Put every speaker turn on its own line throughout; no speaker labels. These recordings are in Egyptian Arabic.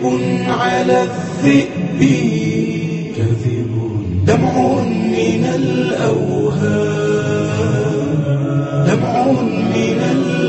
على الذئب كذب دمع من الأوهام دمع من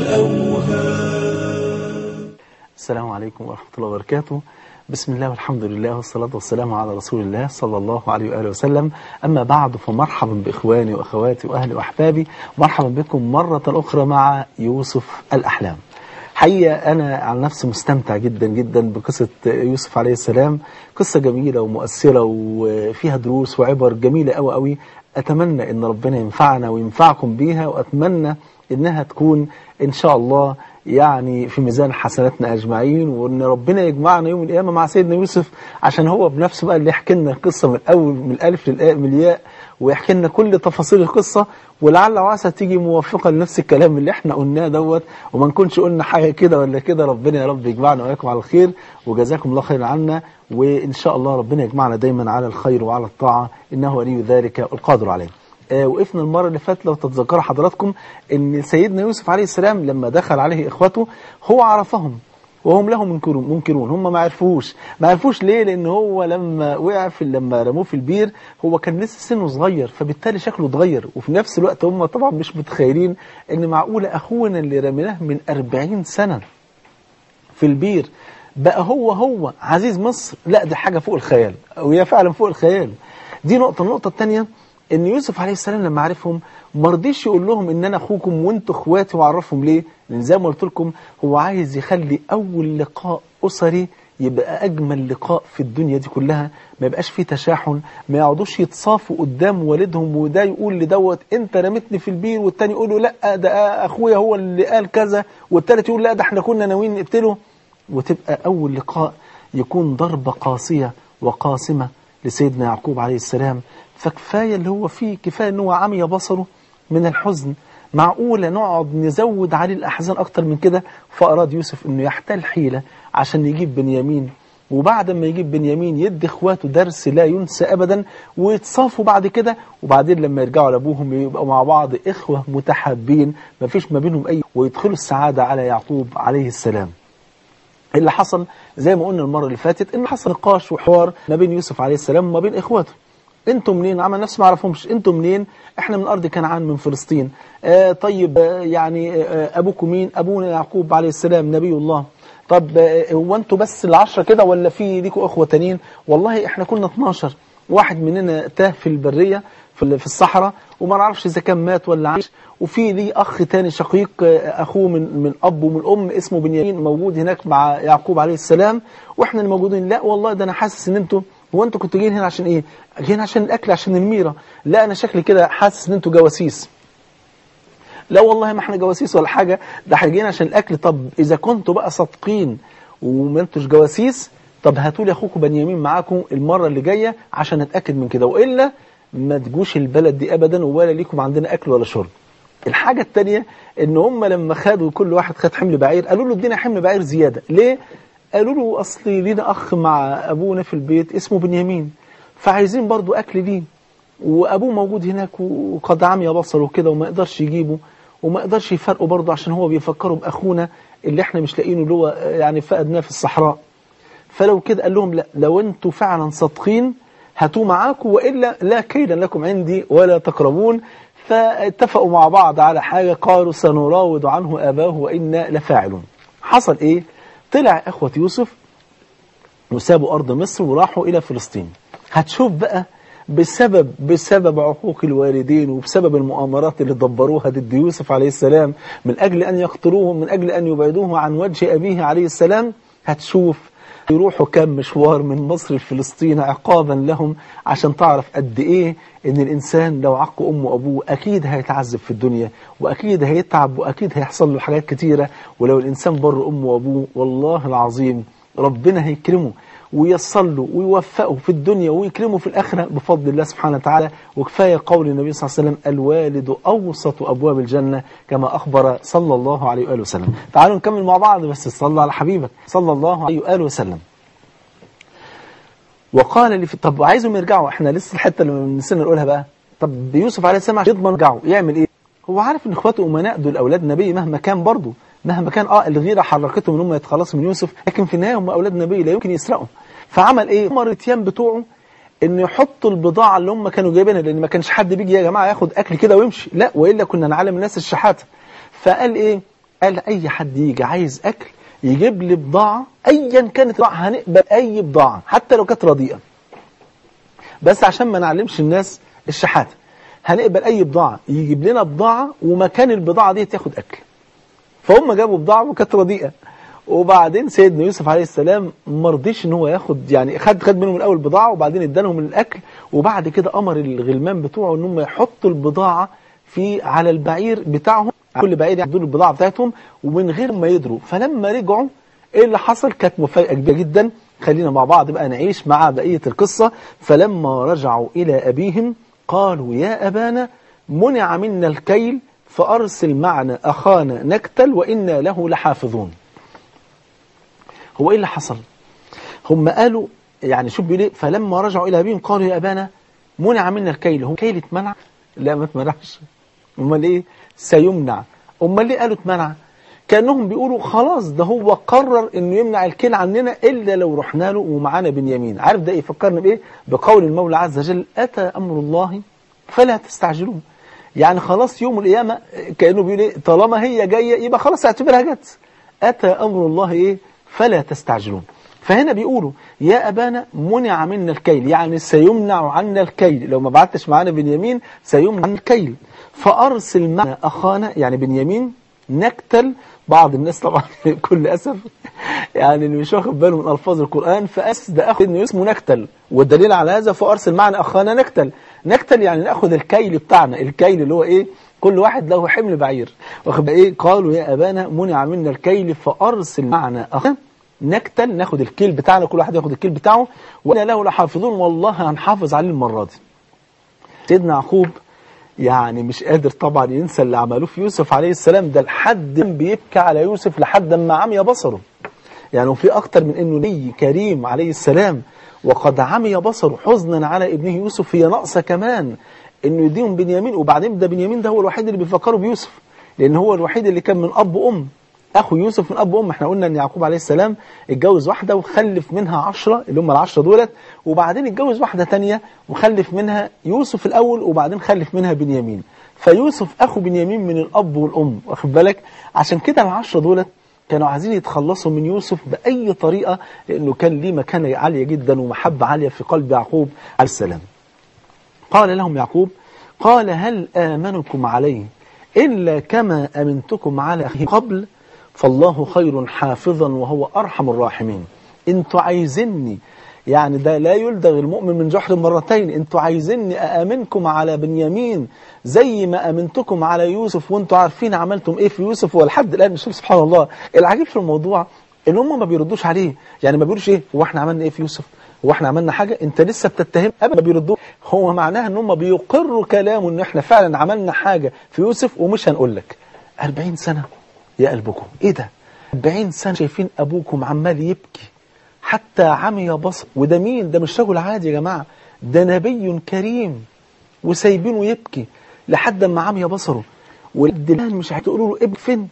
الأوهام
السلام عليكم ورحمة الله وبركاته بسم الله والحمد لله والصلاة والسلام على رسول الله صلى الله عليه وآله وسلم أما بعد فمرحبا بإخواني وأخواتي وأهلي وأحبابي مرحبا بكم مرة أخرى مع يوسف الأحلام حقيقة أنا عن نفسي مستمتع جدا جدا بقصة يوسف عليه السلام قصة جميلة ومؤثرة وفيها دروس وعبر جميلة أوي أوي أتمنى أن ربنا ينفعنا وينفعكم بيها وأتمنى أنها تكون إن شاء الله يعني في ميزان حسناتنا أجمعين وأن ربنا يجمعنا يوم القيامة مع سيدنا يوسف عشان هو بنفسه بقى اللي يحكي لنا القصة من الأول من الألف للآء من الياء ويحكي لنا كل تفاصيل القصة ولعل وعسى تيجي موافقة لنفس الكلام اللي احنا قلناه دوت وما نكونش قلنا حاجة كده ولا كده ربنا يا رب يجمعنا وإياكم على الخير وجزاكم الله خير عنا وإن شاء الله ربنا يجمعنا دايما على الخير وعلى الطاعة إنه ولي ذلك القادر عليه آه وقفنا المرة اللي فاتت لو تتذكروا حضراتكم ان سيدنا يوسف عليه السلام لما دخل عليه اخوته هو عرفهم وهم له منكرون منكرون هم ما عرفوش ما عرفوش ليه لان هو لما وقع في لما رموه في البير هو كان لسه سنه صغير فبالتالي شكله اتغير وفي نفس الوقت هم طبعا مش متخيلين ان معقوله اخونا اللي رميناه من 40 سنه في البير بقى هو هو عزيز مصر لا دي حاجه فوق الخيال وهي فعلا فوق الخيال دي نقطه النقطه الثانيه ان يوسف عليه السلام لما عرفهم ما رضيش يقول لهم ان انا اخوكم وانتوا اخواتي وعرفهم ليه لان زي ما قلت لكم هو عايز يخلي اول لقاء اسري يبقى اجمل لقاء في الدنيا دي كلها ما يبقاش فيه تشاحن ما يقعدوش يتصافوا قدام والدهم وده يقول لدوت انت رميتني في البير والتاني يقول له لا ده اخويا هو اللي قال كذا والتالت يقول لا ده احنا كنا ناويين نقتله وتبقى اول لقاء يكون ضربه قاسيه وقاسمه لسيدنا يعقوب عليه السلام فكفاية اللي هو فيه كفاية ان هو عمي بصره من الحزن معقولة نقعد نزود عليه الأحزان أكتر من كده فأراد يوسف أنه يحتال حيلة عشان يجيب بنيامين وبعد ما يجيب بنيامين يدي إخواته درس لا ينسى أبدا ويتصافوا بعد كده وبعدين لما يرجعوا لأبوهم يبقوا مع بعض إخوة متحابين ما فيش ما بينهم أي ويدخلوا السعادة على يعقوب عليه السلام اللي حصل زي ما قلنا المرة اللي فاتت إن حصل نقاش وحوار ما بين يوسف عليه السلام وما بين إخواته انتوا منين عمل نفسه ما عرفهمش انتوا منين احنا من ارض كنعان من فلسطين آه طيب آه يعني آه ابوكم مين ابونا يعقوب عليه السلام نبي الله طب آه هو انتوا بس العشرة كده ولا في ليكوا اخوة تانيين والله احنا كنا 12 واحد مننا تاه في البرية في الصحراء وما نعرفش اذا كان مات ولا عايش وفي لي اخ تاني شقيق اخوه من من اب ومن ام اسمه بنيامين موجود هناك مع يعقوب عليه السلام واحنا اللي موجودين لا والله ده انا حاسس ان انتوا هو انتوا كنتوا جايين هنا عشان ايه جايين عشان الاكل عشان الميره لا انا شكلي كده حاسس ان انتوا جواسيس لا والله ما احنا جواسيس ولا حاجه ده احنا جايين عشان الاكل طب اذا كنتوا بقى صادقين وما انتوش جواسيس طب هاتوا لي اخوكم بنيامين معاكم المره اللي جايه عشان اتاكد من كده والا ما تجوش البلد دي ابدا ولا ليكم عندنا اكل ولا شرب الحاجه الثانيه ان هم لما خدوا كل واحد خد حمل بعير قالوا له ادينا حمل بعير زياده ليه قالوا له أصل لينا أخ مع أبونا في البيت اسمه بنيامين فعايزين برضو أكل ليه وأبوه موجود هناك وقد عمي بصره كده وما يقدرش يجيبه وما يقدرش يفرقه برضه عشان هو بيفكروا بأخونا اللي احنا مش لاقينه اللي هو يعني فقدناه في الصحراء فلو كده قال لهم لا لو انتوا فعلا صادقين هاتوه معاكم وإلا لا كيدا لكم عندي ولا تقربون فاتفقوا مع بعض على حاجة قالوا سنراود عنه أباه وإنا لفاعلون حصل إيه؟ طلع اخوة يوسف وسابوا أرض مصر وراحوا إلى فلسطين هتشوف بقى بسبب بسبب عقوق الوالدين وبسبب المؤامرات اللي دبروها ضد يوسف عليه السلام من أجل أن يقتلوه من أجل أن يبعدوه عن وجه أبيه عليه السلام هتشوف يروحوا كام مشوار من مصر لفلسطين عقابا لهم عشان تعرف قد ايه ان الانسان لو عق امه وابوه اكيد هيتعذب في الدنيا واكيد هيتعب واكيد هيحصل له حاجات كتيره ولو الانسان بر امه وابوه والله العظيم ربنا هيكرمه وييسر له ويوفقه في الدنيا ويكرمه في الآخرة بفضل الله سبحانه وتعالى وكفاية قول النبي صلى الله عليه وسلم الوالد أوسط أبواب الجنة كما أخبر صلى الله عليه وآله وسلم تعالوا نكمل مع بعض بس صلى على حبيبك صلى الله عليه وآله وسلم وقال لي في طب عايزهم يرجعوا احنا لسه الحته اللي نسينا نقولها بقى طب يوسف عليه السلام عشان يضمن يرجعوا يعمل ايه هو عارف ان اخواته امناء دول اولاد النبي مهما كان برضه مهما كان اه الغيره حركتهم ان هم يتخلصوا من يوسف لكن في النهايه هم اولاد نبي لا يمكن يسرقوا فعمل ايه امر الاتيان بتوعه ان يحطوا البضاعه اللي هم كانوا جايبينها لان ما كانش حد بيجي يا جماعه ياخد اكل كده ويمشي لا والا كنا نعلم الناس الشحاته فقال ايه قال اي حد يجي عايز اكل يجيب لي بضاعه ايا كانت البضاعه هنقبل اي بضاعه حتى لو كانت رديئه بس عشان ما نعلمش الناس الشحاته هنقبل اي بضاعه يجيب لنا بضاعه ومكان البضاعه دي تاخد اكل فهم جابوا بضاعه وكانت رديئه وبعدين سيدنا يوسف عليه السلام ما رضيش ان هو ياخد يعني خد خد منهم الاول بضاعه وبعدين ادالهم الاكل وبعد كده امر الغلمان بتوعه ان هم يحطوا البضاعه في على البعير بتاعهم كل بعير ياخدوا البضاعه بتاعتهم ومن غير ما يدروا فلما رجعوا ايه اللي حصل كانت مفاجاه كبيره جدا خلينا مع بعض بقى نعيش مع بقيه القصه فلما رجعوا الى ابيهم قالوا يا ابانا منع منا الكيل فارسل معنا اخانا نكتل وانا له لحافظون هو ايه اللي حصل هم قالوا يعني شوف بيقول ايه فلما رجعوا الى ابيهم قالوا يا ابانا منع منا الكيل هو كيل اتمنع لا ما اتمنعش امال ايه سيمنع امال ليه قالوا اتمنع كانهم بيقولوا خلاص ده هو قرر انه يمنع الكيل عننا الا لو رحنا له ومعانا بنيامين عارف ده يفكرنا بايه بقول المولى عز وجل اتى امر الله فلا تستعجلوه يعني خلاص يوم القيامه كانه بيقول ايه طالما هي جايه يبقى خلاص اعتبرها جت اتى امر الله ايه فلا تستعجلون فهنا بيقولوا يا أبانا منع منا الكيل يعني سيمنع عنا الكيل لو ما بعتش معانا بنيامين سيمنع عنا الكيل فأرسل معنا أخانا يعني بنيامين نكتل بعض الناس طبعا بكل أسف يعني اللي مش واخد باله من ألفاظ القرآن فأس ده أخذ إنه اسمه نكتل والدليل على هذا فأرسل معنا أخانا نكتل نكتل يعني نأخذ الكيل بتاعنا الكيل اللي هو إيه كل واحد له حمل بعير واخد ايه قالوا يا ابانا منع منا الكيل فارسل معنا اخا نكتل ناخد الكيل بتاعنا كل واحد ياخد الكيل بتاعه وانا له لحافظون والله هنحافظ عليه المره دي سيدنا يعقوب يعني مش قادر طبعا ينسى اللي عملوه في يوسف عليه السلام ده لحد بيبكي على يوسف لحد ما عمي بصره يعني وفي اكتر من انه نبي كريم عليه السلام وقد عمي بصره حزنا على ابنه يوسف هي ناقصه كمان انه يديهم بنيامين وبعدين ده بنيامين ده هو الوحيد اللي بيفكروا بيوسف لان هو الوحيد اللي كان من اب وام اخو يوسف من اب وام احنا قلنا ان يعقوب عليه السلام اتجوز واحده وخلف منها عشرة اللي هم العشرة دولت وبعدين اتجوز واحده تانية وخلف منها يوسف الاول وبعدين خلف منها بنيامين فيوسف اخو بنيامين من الاب والام واخد بالك عشان كده العشرة دولت كانوا عايزين يتخلصوا من يوسف بأي طريقة لأنه كان ليه مكانة عالية جدا ومحبة عالية في قلب يعقوب عليه السلام قال لهم يعقوب قال هل آمنكم عليه إلا كما أمنتكم على أخيه قبل فالله خير حافظا وهو أرحم الراحمين انتوا عايزيني يعني ده لا يلدغ المؤمن من جحر مرتين انتوا عايزيني أأمنكم على بنيامين زي ما أمنتكم على يوسف وانتوا عارفين عملتم ايه في يوسف ولحد الآن نشوف سبحان الله العجيب في الموضوع ان هم ما بيردوش عليه يعني ما بيقولوش ايه هو احنا عملنا ايه في يوسف هو احنا عملنا حاجة انت لسه بتتهم ابدا ما بيردوا هو معناها ان هم بيقروا كلامه ان احنا فعلا عملنا حاجة في يوسف ومش هنقول لك 40 سنة يا قلبكم ايه ده 40 سنة شايفين ابوكم عمال يبكي حتى عمي بصر وده مين ده مش رجل عادي يا جماعة ده نبي كريم وسايبينه يبكي لحد ما عمي بصره والدلال مش هتقولوا له ابن فين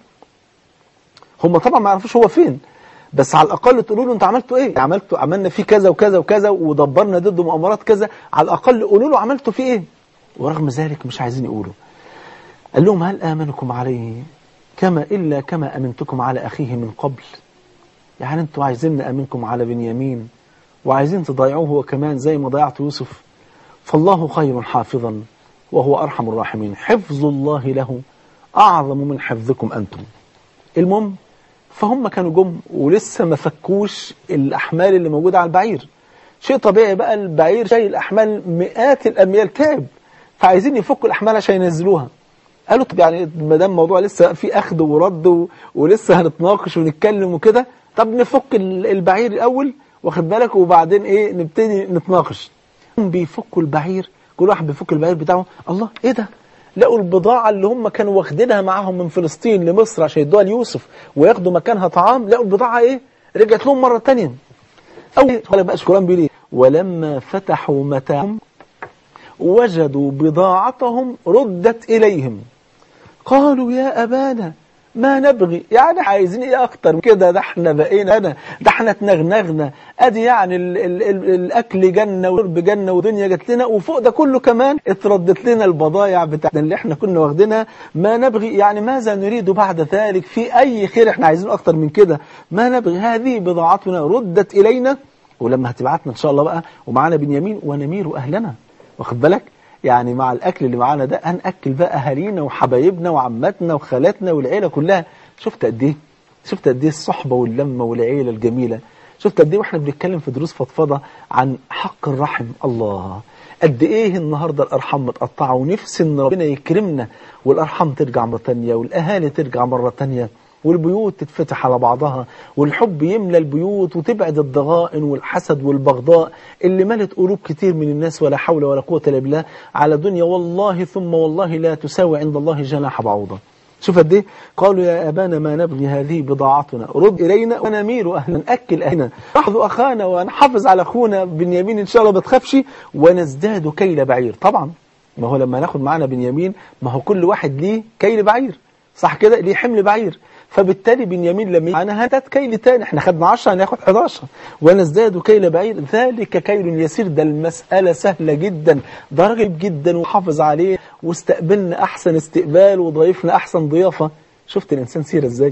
هم طبعا ما يعرفوش هو فين بس على الاقل تقولوا له انت عملتوا ايه عملتوا عملنا فيه كذا وكذا وكذا ودبرنا ضده مؤامرات كذا على الاقل قولوا له عملتوا فيه ايه ورغم ذلك مش عايزين يقولوا قال لهم هل امنكم عليه كما الا كما امنتكم على اخيه من قبل يعني انتوا عايزين نامنكم على بنيامين وعايزين تضيعوه هو كمان زي ما ضيعت يوسف فالله خير حافظا وهو ارحم الراحمين حفظ الله له اعظم من حفظكم انتم المهم فهم كانوا جم ولسه ما فكوش الأحمال اللي موجودة على البعير شيء طبيعي بقى البعير شايل أحمال مئات الأميال تعب فعايزين يفكوا الأحمال عشان ينزلوها قالوا طب يعني ما دام الموضوع لسه في أخذ ورد و... ولسه هنتناقش ونتكلم وكده طب نفك البعير الأول واخد بالك وبعدين إيه نبتدي نتناقش بيفكوا البعير كل واحد بيفك البعير بتاعه الله إيه ده لقوا البضاعة اللي هم كانوا واخدينها معاهم من فلسطين لمصر عشان يدوها ليوسف وياخدوا مكانها طعام لقوا البضاعة ايه رجعت لهم مرة تانية أو ولا بقى القرآن بيقول ايه ولما فتحوا متاعهم وجدوا بضاعتهم ردت إليهم قالوا يا أبانا ما نبغي يعني عايزين ايه اكتر من كده ده احنا بقينا انا ده احنا اتنغنغنا ادي يعني ال ال ال الاكل جنه والشرب جنه ودنيا جت لنا وفوق ده كله كمان اتردت لنا البضايع بتاعتنا اللي احنا كنا واخدينها ما نبغي يعني ماذا نريد بعد ذلك في اي خير احنا عايزين اكتر من كده ما نبغي هذه بضاعتنا ردت الينا ولما هتبعتنا ان شاء الله بقى ومعانا بنيامين ونمير اهلنا واخد بالك يعني مع الاكل اللي معانا ده هناكل بقى اهالينا وحبايبنا وعماتنا وخالاتنا والعيله كلها شفت قد ايه شفت قد ايه الصحبه واللمه والعيله الجميله شفت قد ايه واحنا بنتكلم في دروس فضفضه عن حق الرحم الله قد ايه النهارده الارحام متقطعه ونفسي ان ربنا يكرمنا والارحام ترجع مره ثانيه والاهالي ترجع مره ثانيه والبيوت تتفتح على بعضها والحب يملى البيوت وتبعد الضغائن والحسد والبغضاء اللي ملت قلوب كتير من الناس ولا حول ولا قوة إلا بالله على دنيا والله ثم والله لا تساوي عند الله جناح بعوضة شوف قد ايه قالوا يا أبانا ما نبغي هذه بضاعتنا رد إلينا ونمير أهلا نأكل أهلنا نحفظ أخانا ونحافظ على أخونا بنيامين إن شاء الله ما تخافش ونزداد كيل بعير طبعا ما هو لما ناخد معانا بنيامين ما هو كل واحد ليه كيل بعير صح كده ليه حمل بعير فبالتالي بنيامين لما يجي انا هات كيل تاني احنا خدنا 10 هناخد 11 ونزداد كيل بعير ذلك كيل يسير ده المسألة سهلة جدا ده راجل جدا وحافظ عليه واستقبلنا احسن استقبال وضيفنا احسن ضيافة شفت الانسان سيرة ازاي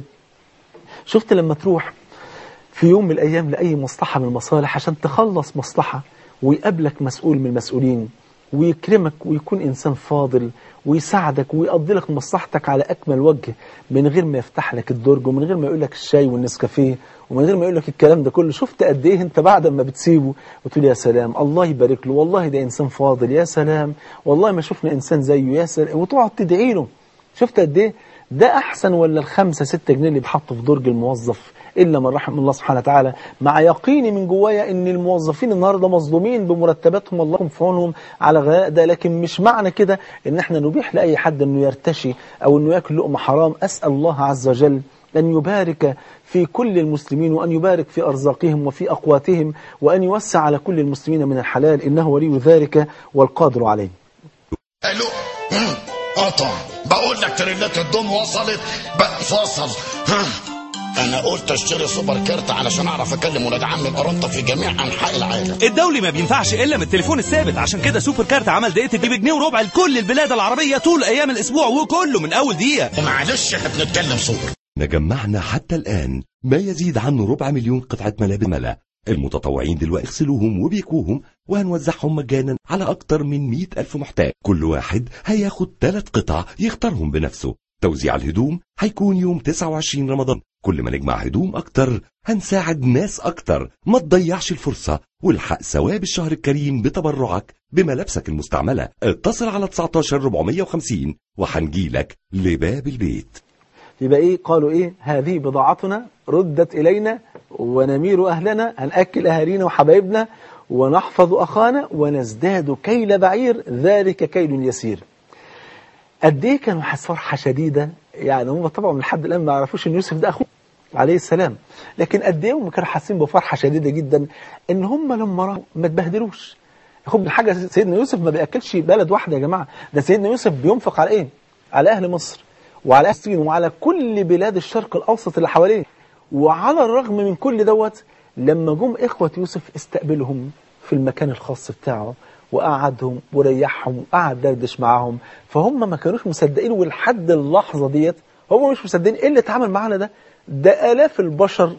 شفت لما تروح في يوم من الايام لاي مصلحة من المصالح عشان تخلص مصلحة ويقابلك مسؤول من المسؤولين ويكرمك ويكون إنسان فاضل ويساعدك ويقضي لك مصلحتك على أكمل وجه من غير ما يفتح لك الدرج ومن غير ما يقول لك الشاي والنسكافيه ومن غير ما يقول لك الكلام ده كله شفت قد إيه أنت بعد ما بتسيبه وتقول يا سلام الله يبارك له والله ده إنسان فاضل يا سلام والله ما شفنا إنسان زيه يا سلام وتقعد تدعي له شفت قد إيه ده أحسن ولا الخمسة ستة جنيه اللي بيحطوا في درج الموظف إلا من رحم الله سبحانه وتعالى مع يقيني من جوايا إن الموظفين النهاردة مظلومين بمرتباتهم الله يكون في عونهم على غلاء ده لكن مش معنى كده إن إحنا نبيح لأي حد إنه يرتشي أو إنه ياكل لقمة حرام أسأل الله عز وجل أن يبارك في كل المسلمين وأن يبارك في أرزاقهم وفي أقواتهم وأن يوسع على كل المسلمين من الحلال إنه ولي ذلك والقادر عليه
الو مم. قطع بقول لك تريلات الدم وصلت بقى فصل ها انا قلت اشتري سوبر كارت علشان اعرف اكلم ولاد عمي بارنطه في جميع انحاء العالم
الدولي ما بينفعش الا من التليفون الثابت عشان كده سوبر كارت عمل دقيقتك دي بجنيه وربع لكل البلاد العربيه طول ايام الاسبوع وكله من اول دقيقه
معلش احنا بنتكلم سوبر
جمعنا حتى الآن ما يزيد عن ربع مليون قطعة ملابس ملا المتطوعين دلوقتي يغسلوهم وبيكوهم وهنوزعهم مجانا على أكتر من مئة ألف محتاج كل واحد هياخد ثلاث قطع يختارهم بنفسه توزيع الهدوم هيكون يوم 29 رمضان كل ما نجمع هدوم أكتر هنساعد ناس أكتر ما تضيعش الفرصة والحق ثواب الشهر الكريم بتبرعك بملابسك المستعملة اتصل على 19 450 وهنجيلك لباب البيت
يبقى ايه قالوا ايه هذه بضاعتنا ردت الينا ونمير اهلنا هنأكل اهالينا وحبايبنا ونحفظ اخانا ونزداد كيل بعير ذلك كيل يسير قد ايه كانوا حاسين فرحه شديده يعني هم طبعا لحد الان ما يعرفوش ان يوسف ده اخوه عليه السلام لكن قد ايه هم كانوا حاسين بفرحه شديده جدا ان هم لما راحوا ما تبهدلوش خد من حاجه سيدنا يوسف ما بياكلش بلد واحده يا جماعه ده سيدنا يوسف بينفق على ايه على اهل مصر وعلى أهل الصين وعلى كل بلاد الشرق الاوسط اللي حواليه وعلى الرغم من كل دوت لما جم اخوه يوسف استقبلهم في المكان الخاص بتاعه وقعدهم وريحهم وقعد دردش معاهم فهم ما كانوش مصدقين ولحد اللحظه ديت هم مش مصدقين ايه اللي اتعامل معانا ده ده الاف البشر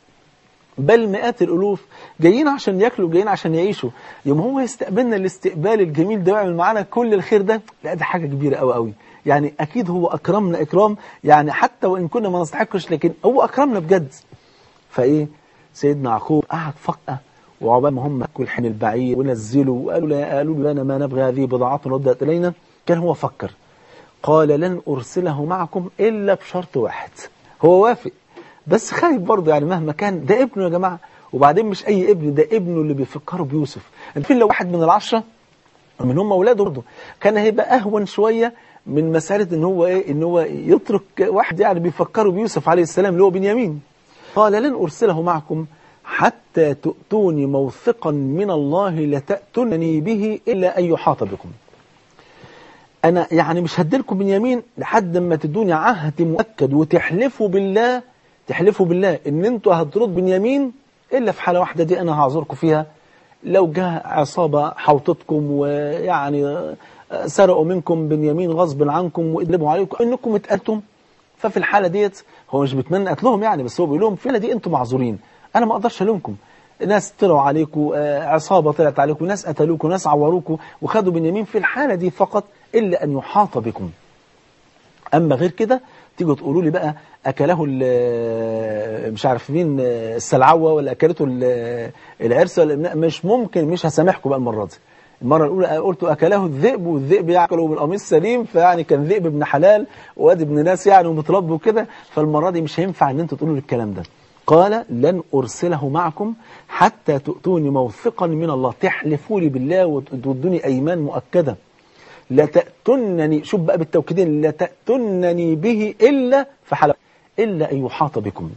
بل مئات الالوف جايين عشان ياكلوا جايين عشان يعيشوا يوم هو يستقبلنا الاستقبال الجميل ده ويعمل معانا كل الخير ده لا ده حاجه كبيره قوي قوي يعني اكيد هو اكرمنا اكرام يعني حتى وان كنا ما نستحقش لكن هو اكرمنا بجد فايه سيدنا يعقوب قعد فقه وعقبال ما هم كل حين البعير ونزلوا وقالوا لا قالوا لنا ما نبغي هذه بضاعات ردت الينا كان هو فكر قال لن ارسله معكم الا بشرط واحد هو وافق بس خايف برضه يعني مهما كان ده ابنه يا جماعه وبعدين مش اي ابن ده ابنه اللي بيفكروا بيوسف عارفين لو واحد من العشره من هم اولاده برضه كان هيبقى اهون شويه من مساله ان هو ايه ان هو يترك واحد يعني بيفكروا بيوسف عليه السلام اللي هو بنيامين قال لن ارسله معكم حتى تؤتوني موثقا من الله لتأتونني به إلا أن يحاط بكم انا يعني مش هديلكم بنيامين لحد ما تدوني عهد مؤكد وتحلفوا بالله تحلفوا بالله ان انتوا هترد بنيامين الا في حاله واحده دي انا هعذركم فيها لو جه عصابه حوطتكم ويعني سرقوا منكم بنيامين غصب عنكم وقلبوا عليكم انكم اتقتلتم ففي الحاله ديت هو مش بيتمنى قتلهم يعني بس هو بيقول لهم في الحاله دي انتم معذورين انا ما اقدرش الومكم ناس طلعوا عليكم آه، عصابه طلعت عليكم ناس قتلوكم ناس عوروكم وخدوا بنيامين في الحاله دي فقط الا ان يحاط بكم اما غير كده تيجوا تقولوا لي بقى اكله ال- مش عارف مين السلعوه ولا اكلته ال- العرس ولا مش ممكن مش هسامحكم بقى المره دي المره الاولى قلت اكله الذئب والذئب ياكله بالقميص سليم فيعني كان ذئب ابن حلال واد ابن ناس يعني ومتربي وكده فالمره دي مش هينفع ان انتوا تقولوا لي الكلام ده قال لن ارسله معكم حتى تؤتوني موثقا من الله تحلفوا لي بالله وتدوني ايمان مؤكده لتأتنني شوف بقى بالتوكيدين لتأتنني به إلا فحلف إلا أن يحاط بكم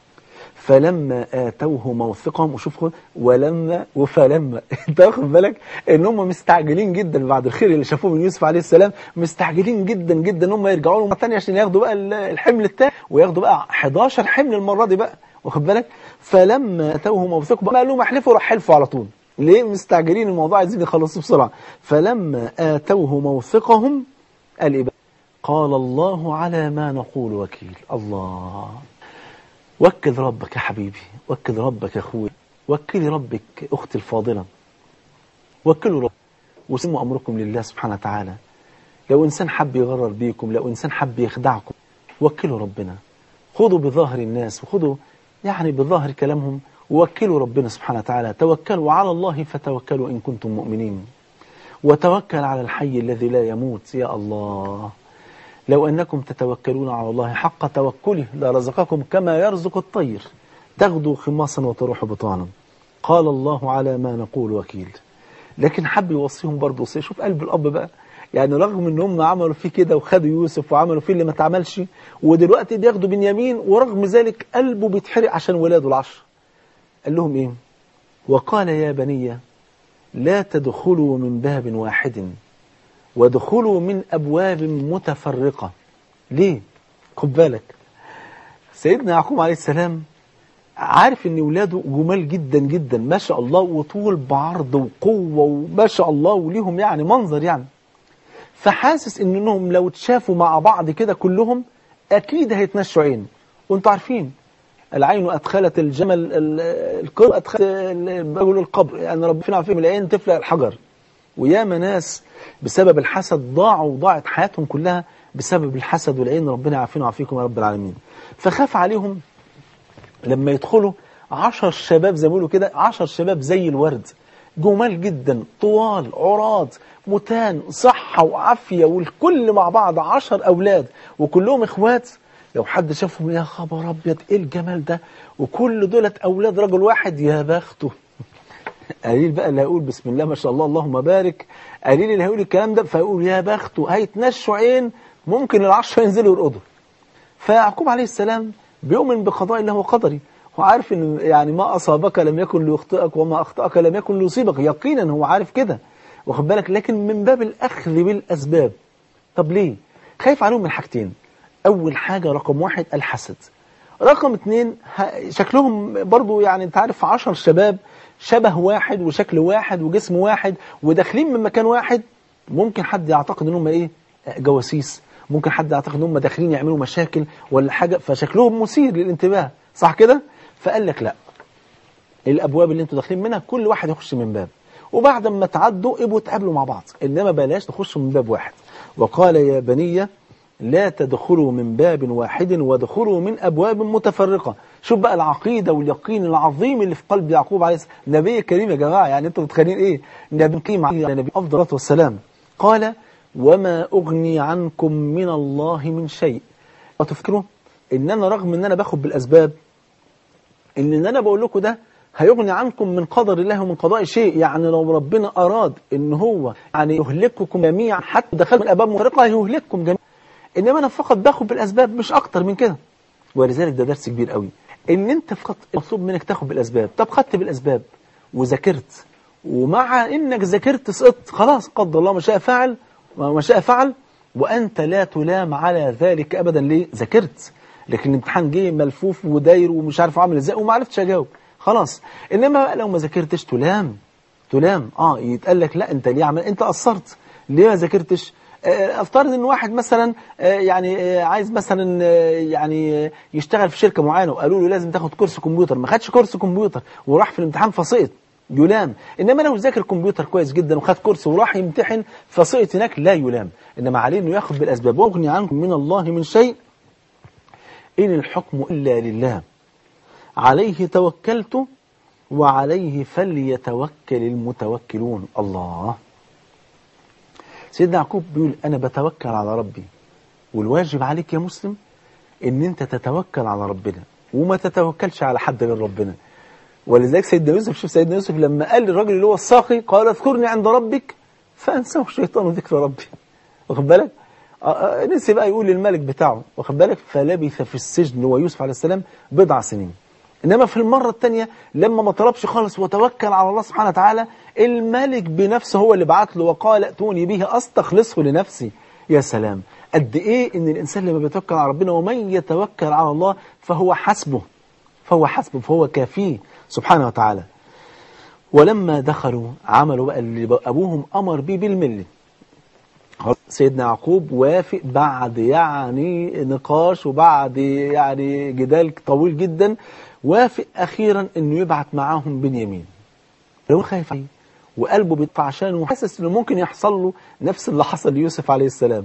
فلما آتوه موثقهم وشوف خد ولما وفلما انت واخد بالك ان هم مستعجلين جدا بعد الخير اللي شافوه من يوسف عليه السلام مستعجلين جدا جدا ان هم يرجعوا له مره ثانيه عشان ياخدوا بقى ال- الحمل الثاني وياخدوا بقى 11 حمل المره دي بقى واخد بالك فلما اتوه موثقهم بقى قال لهم احلفوا راح حلفوا على طول ليه مستعجلين الموضوع عايزين يخلصوه بسرعه فلما اتوه موثقهم قال ايه بقى قال الله على ما نقول وكيل الله وكل ربك يا حبيبي وكل ربك يا اخوي وكلي ربك اختي الفاضله وكلوا رب وسموا امركم لله سبحانه وتعالى لو انسان حب يغرر بيكم لو انسان حب يخدعكم وكلوا ربنا خذوا بظاهر الناس وخذوا يعني بظاهر كلامهم ووكلوا ربنا سبحانه وتعالى توكلوا على الله فتوكلوا ان كنتم مؤمنين وتوكل على الحي الذي لا يموت يا الله لو أنكم تتوكلون على الله حق توكله لرزقكم كما يرزق الطير تغدو خماصا وتروح بطانا قال الله على ما نقول وكيل لكن حب يوصيهم برضه وصية شوف قلب الأب بقى يعني رغم ان هم عملوا فيه كده وخدوا يوسف وعملوا فيه اللي ما اتعملش ودلوقتي بياخدوا بنيامين ورغم ذلك قلبه بيتحرق عشان ولاده العشر قال لهم ايه وقال يا بني لا تدخلوا من باب واحد وادخلوا من أبواب متفرقة ليه؟ خد بالك سيدنا يعقوب عليه السلام عارف ان ولاده جمال جدا جدا ما شاء الله وطول بعرض وقوة وما شاء الله وليهم يعني منظر يعني فحاسس ان انهم لو اتشافوا مع بعض كده كلهم اكيد هيتنشوا عين وانتوا عارفين العين ادخلت الجمل ال- القبر ادخلت الرجل القبر يعني ربنا فيهم العين تفلق الحجر وياما ناس بسبب الحسد ضاعوا وضاعت حياتهم كلها بسبب الحسد والعين ربنا يعافينا ويعافيكم يا رب العالمين فخاف عليهم لما يدخلوا عشر شباب زي ما بيقولوا كده عشر شباب زي الورد جمال جدا طوال عراض متان صحة وعافية والكل مع بعض عشر أولاد وكلهم إخوات لو حد شافهم يا خبر أبيض إيه الجمال ده وكل دولت أولاد رجل واحد يا بخته قليل بقى اللي هيقول بسم الله ما شاء الله اللهم بارك قليل اللي هيقول الكلام ده فيقول يا بخته هيتنشوا عين ممكن العشرة ينزلوا يرقدوا فيعقوب عليه السلام بيؤمن بقضاء الله وقدره هو عارف ان يعني ما اصابك لم يكن ليخطئك وما اخطاك لم يكن ليصيبك يقينا هو عارف كده واخد بالك لكن من باب الاخذ بالاسباب طب ليه خايف عليهم من حاجتين اول حاجه رقم واحد الحسد رقم اتنين ه- شكلهم برضو يعني انت عارف عشر شباب شبه واحد وشكل واحد وجسم واحد وداخلين من مكان واحد ممكن حد يعتقد ان هم ايه جواسيس ممكن حد يعتقد ان هم داخلين يعملوا مشاكل ولا حاجه فشكلهم مثير للانتباه صح كده فقال لك لا الابواب اللي انتوا داخلين منها كل واحد يخش من باب وبعد ما تعدوا ابقوا تقابلوا مع بعض انما بلاش تخشوا من باب واحد وقال يا بني لا تدخلوا من باب واحد وادخلوا من ابواب متفرقه شوف بقى العقيده واليقين العظيم اللي في قلب يعقوب عليه السلام نبي كريم يا جماعه يعني انتوا متخيلين ايه نبي كريم عليه نبي افضل الصلاه والسلام قال وما اغني عنكم من الله من شيء وتفكروا ان انا رغم ان انا باخد بالاسباب ان اللي انا بقول لكم ده هيغني عنكم من قدر الله ومن قضاء شيء يعني لو ربنا اراد ان هو يعني يهلككم جميعا حتى دخلوا من ابواب مغرقه هيهلككم جميعا انما انا فقط باخد بالاسباب مش اكتر من كده ولذلك ده درس كبير قوي ان انت فقط مطلوب منك تاخد بالاسباب طب خدت بالاسباب وذاكرت ومع انك ذاكرت سقطت خلاص قدر الله ما شاء فعل ما شاء فعل وأنت لا تلام على ذلك أبدا ليه ذاكرت لكن الامتحان جه ملفوف وداير ومش عارف عامل ازاي وما عرفتش اجاوب خلاص انما بقى لو ما ذاكرتش تلام تلام اه يتقال لك لا انت ليه عمل انت قصرت ليه ما ذاكرتش آه، افترض ان واحد مثلا آه، يعني آه، عايز مثلا آه، يعني آه، يشتغل في شركه معينه وقالوا له لازم تاخد كورس كمبيوتر ما خدش كورس كمبيوتر وراح في الامتحان فسقط يلام انما لو ذاكر كمبيوتر كويس جدا وخد كورس وراح يمتحن فسقط هناك لا يلام انما عليه انه ياخد بالاسباب واغني عنكم من الله من شيء إن الحكم إلا لله عليه توكلت وعليه فليتوكل المتوكلون الله سيدنا يعقوب بيقول أنا بتوكل على ربي والواجب عليك يا مسلم إن أنت تتوكل على ربنا وما تتوكلش على حد غير ربنا ولذلك سيدنا يوسف شوف سيدنا يوسف لما قال للراجل اللي هو الساقي قال اذكرني عند ربك فأنساه الشيطان ذكر ربي واخد بالك آه، آه، نسي بقى يقول للملك بتاعه واخد بالك فلبث في السجن ويوسف عليه السلام بضع سنين انما في المره الثانيه لما ما طلبش خالص وتوكل على الله سبحانه وتعالى الملك بنفسه هو اللي بعت له وقال ائتوني به استخلصه لنفسي يا سلام قد ايه ان الانسان لما بيتوكل على ربنا ومن يتوكل على الله فهو حسبه فهو حسبه فهو كافيه سبحانه وتعالى ولما دخلوا عملوا بقى اللي ابوهم امر بيه بالمله سيدنا يعقوب وافق بعد يعني نقاش وبعد يعني جدال طويل جدا وافق اخيرا انه يبعت معاهم بنيامين لو خايف عليه وقلبه بيطفى عشان وحاسس انه ممكن يحصل له نفس اللي حصل ليوسف عليه السلام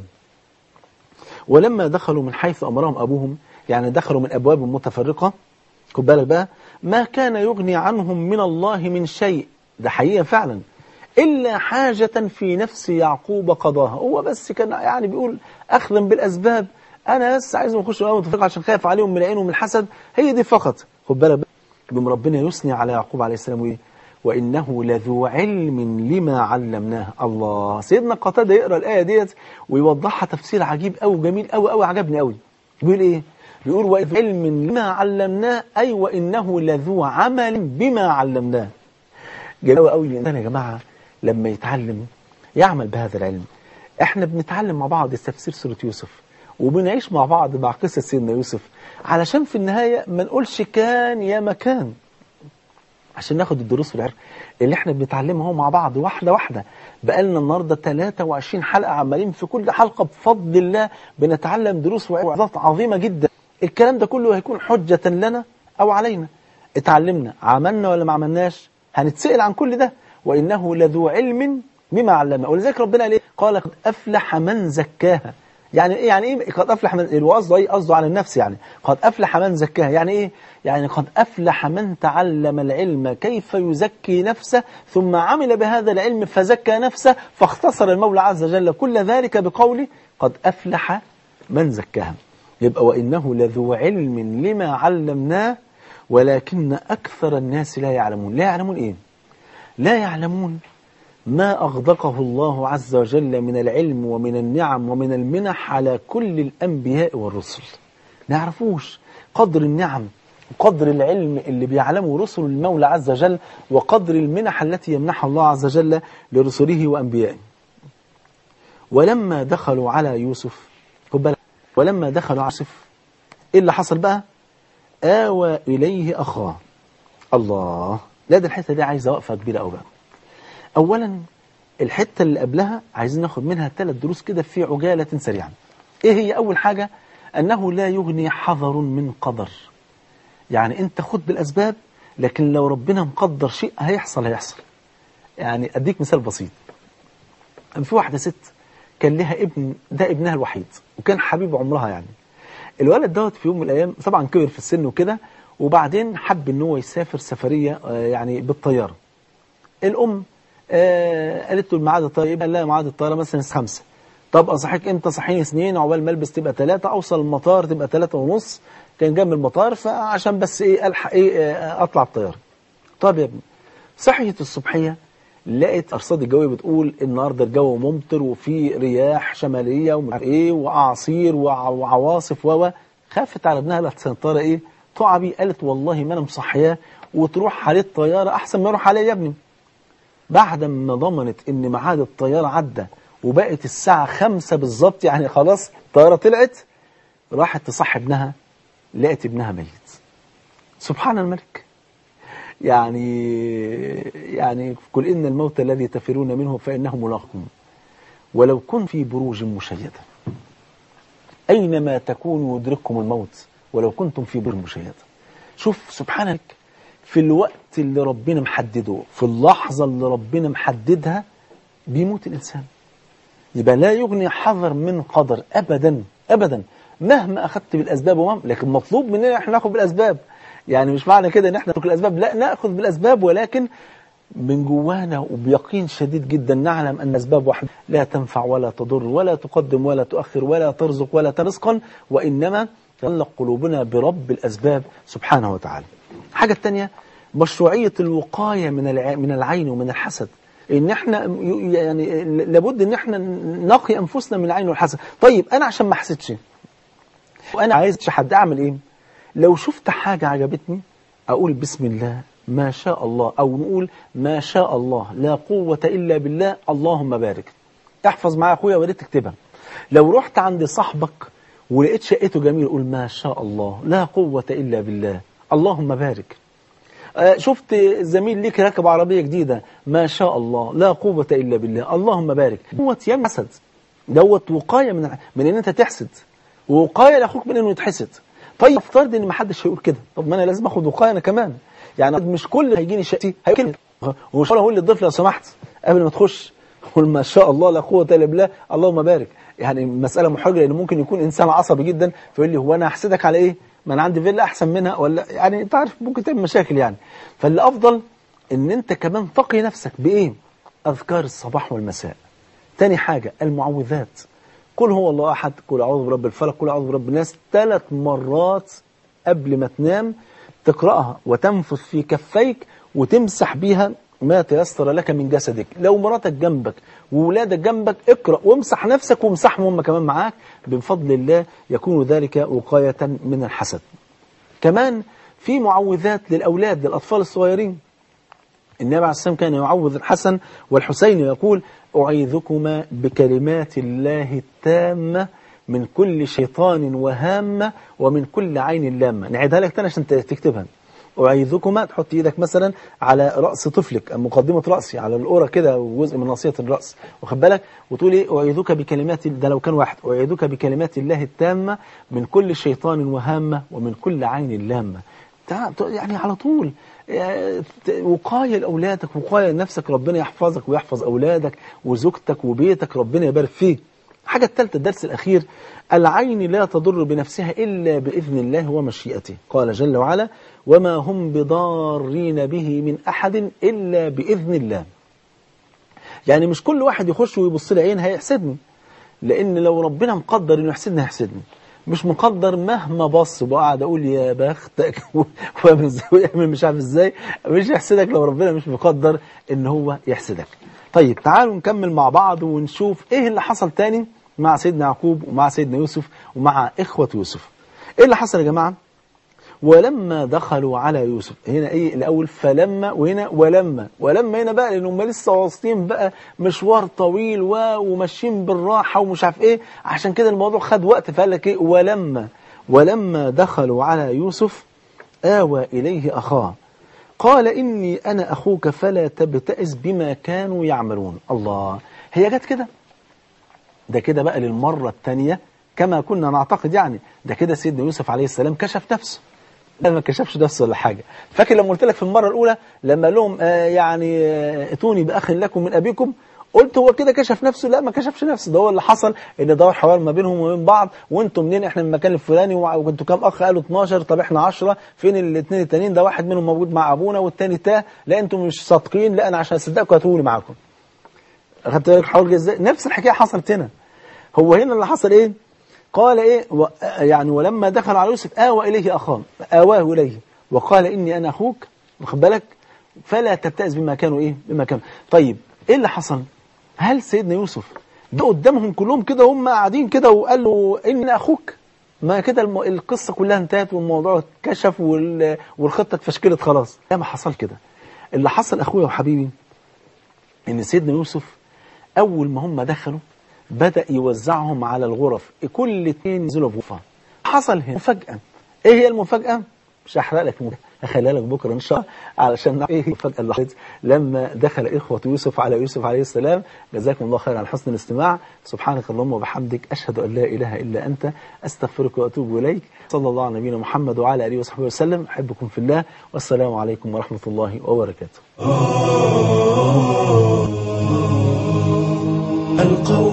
ولما دخلوا من حيث امرهم ابوهم يعني دخلوا من ابواب متفرقه خد بالك بقى ما كان يغني عنهم من الله من شيء ده حقيقه فعلا إلا حاجة في نفس يعقوب قضاها هو بس كان يعني بيقول أخذا بالأسباب أنا بس عايزهم يخشوا الأول متفرقة عشان خايف عليهم من العين ومن الحسد هي دي فقط خد بالك بقى. بم ربنا يثني على يعقوب عليه السلام وإيه وإنه لذو علم لما علمناه الله سيدنا قتادة يقرأ الآية ديت ويوضحها تفسير عجيب أوي جميل أوي أوي عجبني أوي بيقول إيه بيقول وإذ علم لما علمناه أي وإنه لذو عمل بما علمناه جميل أوي أوي الإنسان يا جماعة لما يتعلم يعمل بهذا العلم احنا بنتعلم مع بعض تفسير سورة يوسف وبنعيش مع بعض مع قصة سيدنا يوسف علشان في النهاية ما نقولش كان يا مكان عشان ناخد الدروس والعرف اللي احنا بنتعلمها هو مع بعض واحدة واحدة بقالنا النهاردة 23 حلقة عمالين في كل حلقة بفضل الله بنتعلم دروس وعظات عظيمة جدا الكلام ده كله هيكون حجة لنا أو علينا اتعلمنا عملنا ولا ما عملناش هنتسأل عن كل ده وإنه لذو علم بما علمنا ولذلك ربنا ليه قال قد أفلح من زكاها يعني ايه يعني ايه قد افلح من القصد ايه قصده على النفس يعني قد افلح من زكاها يعني ايه يعني قد افلح من تعلم العلم كيف يزكي نفسه ثم عمل بهذا العلم فزكى نفسه فاختصر المولى عز وجل كل ذلك بقوله قد افلح من زكاها يبقى وانه لذو علم لما علمناه ولكن اكثر الناس لا يعلمون لا يعلمون ايه لا يعلمون ما أغدقه الله عز وجل من العلم ومن النعم ومن المنح على كل الأنبياء والرسل نعرفوش قدر النعم وقدر العلم اللي بيعلمه رسل المولى عز وجل وقدر المنح التي يمنحها الله عز وجل لرسله وأنبيائه ولما دخلوا على يوسف خد بالك ولما دخلوا على يوسف ايه اللي حصل بقى آوى إليه أخاه الله لا ده الحتة دي عايزة وقفة كبيرة أوي بقى أولا الحتة اللي قبلها عايزين ناخد منها ثلاث دروس كده في عجالة سريعا إيه هي أول حاجة أنه لا يغني حذر من قدر يعني أنت خد بالأسباب لكن لو ربنا مقدر شيء هيحصل هيحصل يعني أديك مثال بسيط كان في واحدة ست كان لها ابن ده ابنها الوحيد وكان حبيب عمرها يعني الولد دوت في يوم من الأيام طبعا كبر في السن وكده وبعدين حب ان هو يسافر سفرية آه، يعني بالطيارة الأم آه قالت له الميعاد الطيارة قال لها ميعاد الطيارة مثلا الساعة 5 طب أصحيك امتى صحيني اثنين عقبال ما البس تبقى ثلاثة أوصل المطار تبقى ثلاثة ونص كان جنب المطار فعشان بس إيه ألحق إيه آه، أطلع الطيارة طب يا ابني صحيت الصبحية لقيت أرصاد الجوية بتقول النهارده الجو ممطر وفي رياح شمالية ومش عارف إيه وأعاصير وع- وعواصف و خافت على ابنها لحسن الطيارة إيه تقع بيه قالت والله ما أنا مصحياه وتروح عليه الطيارة أحسن ما يروح عليا يا ابني بعد ما ضمنت ان ميعاد الطيارة عدى وبقت الساعة خمسة بالظبط يعني خلاص الطيارة طلعت راحت تصحي ابنها لقت ابنها ميت سبحان الملك يعني يعني قل إن الموت الذي تفرون منه فإنه ملاقكم ولو كن في بروج مشيدة أينما تكونوا يدرككم الموت ولو كنتم في بروج مشيدة شوف سبحانك في الوقت اللي ربنا محدده في اللحظة اللي ربنا محددها بيموت الإنسان يبقى لا يغني حذر من قدر أبدا أبدا مهما أخذت بالأسباب ومهما لكن مطلوب مننا احنا ناخد بالأسباب يعني مش معنى كده ان احنا نترك الأسباب لا نأخذ بالأسباب ولكن من جوانا وبيقين شديد جدا نعلم أن أسباب واحدة لا تنفع ولا تضر ولا تقدم ولا تؤخر ولا ترزق ولا ترزقا وإنما تعلق قلوبنا برب الأسباب سبحانه وتعالى الحاجة الثانية مشروعية الوقاية من الع- من العين ومن الحسد ان احنا ي- يعني لابد ان احنا نقي انفسنا من العين والحسد طيب انا عشان ما احسدش وانا عايز حد اعمل ايه لو شفت حاجة عجبتني اقول بسم الله ما شاء الله او نقول ما شاء الله لا قوة الا بالله اللهم بارك احفظ معايا اخويا وريت تكتبها لو رحت عند صاحبك ولقيت شقته جميل قول ما شاء الله لا قوة الا بالله اللهم بارك آه، شفت زميل ليك راكب عربية جديدة ما شاء الله لا قوة إلا بالله اللهم بارك دوت يم حسد دوت وقاية من من إن أنت تحسد ووقاية لأخوك من إنه يتحسد طيب افترض إن ما حدش هيقول كده طب ما أنا لازم أخد وقاية أنا كمان يعني مش كل اللي هيجيني شقتي هيقول كده ومش هقول للضيف لو سمحت قبل ما تخش قول ما شاء الله لا قوة إلا بالله اللهم بارك يعني مسألة محرجة لأن ممكن يكون إنسان عصبي جدا فيقول لي هو أنا هحسدك على إيه؟ ما أنا عندي فيلا أحسن منها ولا يعني أنت عارف ممكن تعمل مشاكل يعني فاللي أفضل إن أنت كمان تقي نفسك بإيه؟ أذكار الصباح والمساء تاني حاجة المعوذات قل هو الله أحد قل أعوذ برب الفلق قل أعوذ برب الناس ثلاث مرات قبل ما تنام تقرأها وتنفث في كفيك وتمسح بيها ما تيسر لك من جسدك لو مراتك جنبك وولادك جنبك اقرأ وامسح نفسك وامسحهم هم كمان معاك بفضل الله يكون ذلك وقاية من الحسد كمان في معوذات للأولاد للأطفال الصغيرين النبي عليه السلام كان يعوذ الحسن والحسين يقول أعيذكما بكلمات الله التامة من كل شيطان وهامة ومن كل عين لامة نعيدها لك تاني عشان تكتبها أعيذكما تحط إيدك مثلا على رأس طفلك مقدمة رأسي على الأورة كده وجزء من ناصية الرأس واخد بالك وتقول إيه أعيذك بكلمات ده لو كان واحد أعيذك بكلمات الله التامة من كل شيطان وهامة ومن كل عين لامة تع- يعني على طول آه، وقاية لأولادك وقاية لنفسك ربنا يحفظك ويحفظ أولادك وزوجتك وبيتك ربنا يبارك فيه الحاجة الثالثة الدرس الأخير العين لا تضر بنفسها إلا بإذن الله ومشيئته قال جل وعلا وما هم بضارين به من أحد إلا بإذن الله يعني مش كل واحد يخش ويبص لي عين هيحسدني لأن لو ربنا مقدر إنه يحسدني هيحسدني مش مقدر مهما بص وقعد اقول يا بختك واعمل ازاي ويعمل مش عارف ازاي مش يحسدك لو ربنا مش مقدر ان هو يحسدك طيب تعالوا نكمل مع بعض ونشوف ايه اللي حصل تاني مع سيدنا يعقوب ومع سيدنا يوسف ومع اخوة يوسف ايه اللي حصل يا جماعة ولما دخلوا على يوسف هنا ايه الاول فلما وهنا ولما ولما هنا بقى لان هم لسه واصلين بقى مشوار طويل و... وماشيين بالراحه ومش عارف ايه عشان كده الموضوع خد وقت فقال لك ايه ولما ولما دخلوا على يوسف آوى إليه أخاه قال إني أنا أخوك فلا تبتئس بما كانوا يعملون الله هي جت كده ده كده بقى للمرة الثانية كما كنا نعتقد يعني ده كده سيدنا يوسف عليه السلام كشف نفسه لا ما كشفش نفسه ولا حاجة فاكر لما قلت لك في المرة الأولى لما قال لهم آه يعني آه اتوني بأخ لكم من أبيكم قلت هو كده كشف نفسه لا ما كشفش نفسه ده هو اللي حصل ان دور حوار ما بينهم وبين بعض وانتم منين احنا من المكان الفلاني وكنتوا كام اخ قالوا 12 طب احنا 10 فين الاثنين التانيين ده واحد منهم موجود مع ابونا والتاني تاه لا انتم مش صادقين لا انا عشان اصدقكم هتقولي معاكم خدت بالك الحوار ازاي نفس الحكايه حصلت هنا هو هنا اللي حصل ايه قال ايه و يعني ولما دخل على يوسف آوى إليه أخاه آواه إليه وقال إني أنا أخوك واخد بالك فلا تبتئس بما كانوا إيه بما كانوا طيب إيه اللي حصل هل سيدنا يوسف جه قدامهم كلهم كده هم قاعدين كده وقال له إني أنا أخوك ما كده الم... القصة كلها انتهت والموضوع اتكشف وال... والخطة اتفشكلت خلاص لا ما حصل كده اللي حصل أخويا وحبيبي إن سيدنا يوسف أول ما هم دخلوا بدأ يوزعهم على الغرف كل اتنين ينزلوا في غرفة حصل هنا مفاجأة ايه هي المفاجأة؟ مش هحرق لك المفاجأة هخليها لك بكرة ان شاء الله علشان نعرف ايه المفاجأة اللي حصلت لما دخل اخوة يوسف على يوسف عليه السلام جزاكم الله خيرا على حسن الاستماع سبحانك اللهم وبحمدك اشهد ان لا اله الا انت استغفرك واتوب اليك صلى الله على نبينا محمد وعلى اله وصحبه وسلم احبكم في الله والسلام عليكم ورحمة الله وبركاته
القول